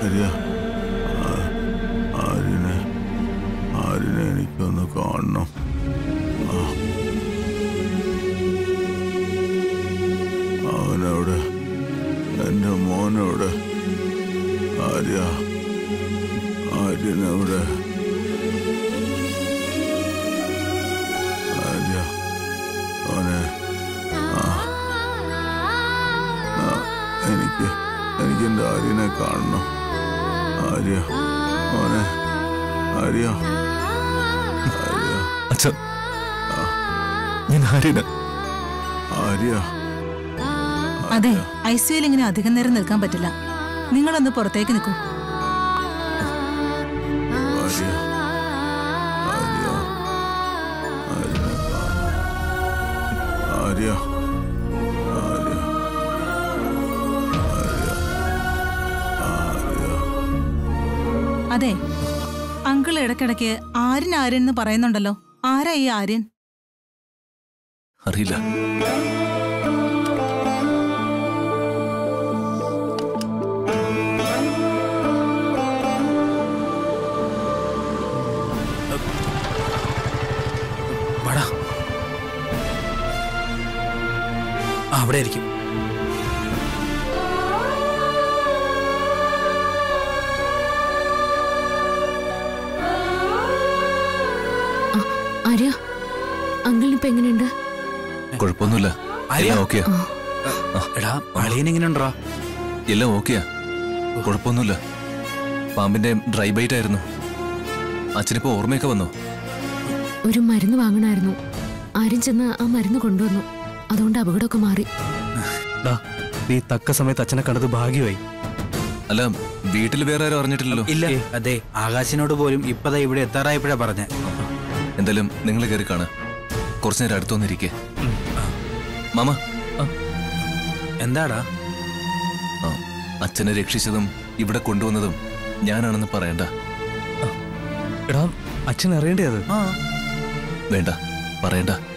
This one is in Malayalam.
ആര്യ ആ- ആര്യനെ ആര്യനെ എനിക്കൊന്ന് കാണണം ആ. അവനവിടെ എൻ്റെ മോനവിടെ ആര്യ ആര്യനവിടെ ആര്യ അവനെ ആ ആ, എനിക്ക് എനിക്ക് എൻ്റെ ആര്യനെ കാണണം ആര്യ മോനെ ആര്യ ആര്യ അച്ഛ ഞാൻ ആര്യന് ആര്യ അതെ ഐ സിയുയിൽ ഇങ്ങനെ അധികം നേരം നിൽക്കാൻ പറ്റില്ല നിങ്ങളൊന്ന് പുറത്തേക്ക് നിൽക്കൂ ആര്യ ആര്യ ആര്യനെ കാണണം ആര്യ ആര്യ ആര്യ ആര്യ അതെ അങ്കിൾ ഇടയ്ക്കിടയ്ക്ക് ആര്യൻ ആര്യൻ എന്ന് പറയുന്നുണ്ടല്ലോ ആരാ ഈ ആര്യൻ അറിയില്ല വാടാ ആ, അവിടെ ആയിരിക്കും ആര്യ അങ്കിളിനിപ്പോ എങ്ങനെയുണ്ട് കുഴപ്പമൊന്നുമില്ല ആര്യ? എല്ലാം ഓക്കെയാ എടാ അളിയൻ എങ്ങനെയുണ്ടോ എല്ലാം ഓക്കെയാ കുഴപ്പമൊന്നുമില്ല പാമ്പിന്റെ ഡ്രൈ ബൈറ്റ് ആയിരുന്നു അച്ഛനിപ്പോ ഓർമ്മയൊക്കെ വന്നോ ഒരു മരുന്ന് വാങ്ങണമായിരുന്നു ആരും ചെന്ന് ആ മരുന്ന് കൊണ്ടുവന്നു അതുകൊണ്ട് അപകടമൊക്കെ മാറി ഡാ നീ തക്ക സമയത്ത് അച്ഛനെ കണ്ടത് ഭാഗ്യമായി അല്ല വീട്ടിൽ വേറെ ആരും അറിഞ്ഞിട്ടില്ലല്ലോ ഇല്ല അതെ ആകാശിനോട് പോലും ഇപ്പതാ ഇവിടെ എത്താറായപ്പോഴാ പറഞ്ഞ എന്തായാലും നിങ്ങൾ കയറി കാണാ കുറച്ചു നേരം അടുത്ത് വന്നിരിക്കേ മാമ എന്താടാ ആ, അച്ഛനെ രക്ഷിച്ചതും ഇവിടെ കൊണ്ടുവന്നതും ഞാനാണെന്ന് പറയണ്ട എടാ അച്ഛൻ അറിയണ്ടേ അത് വേണ്ട പറയണ്ട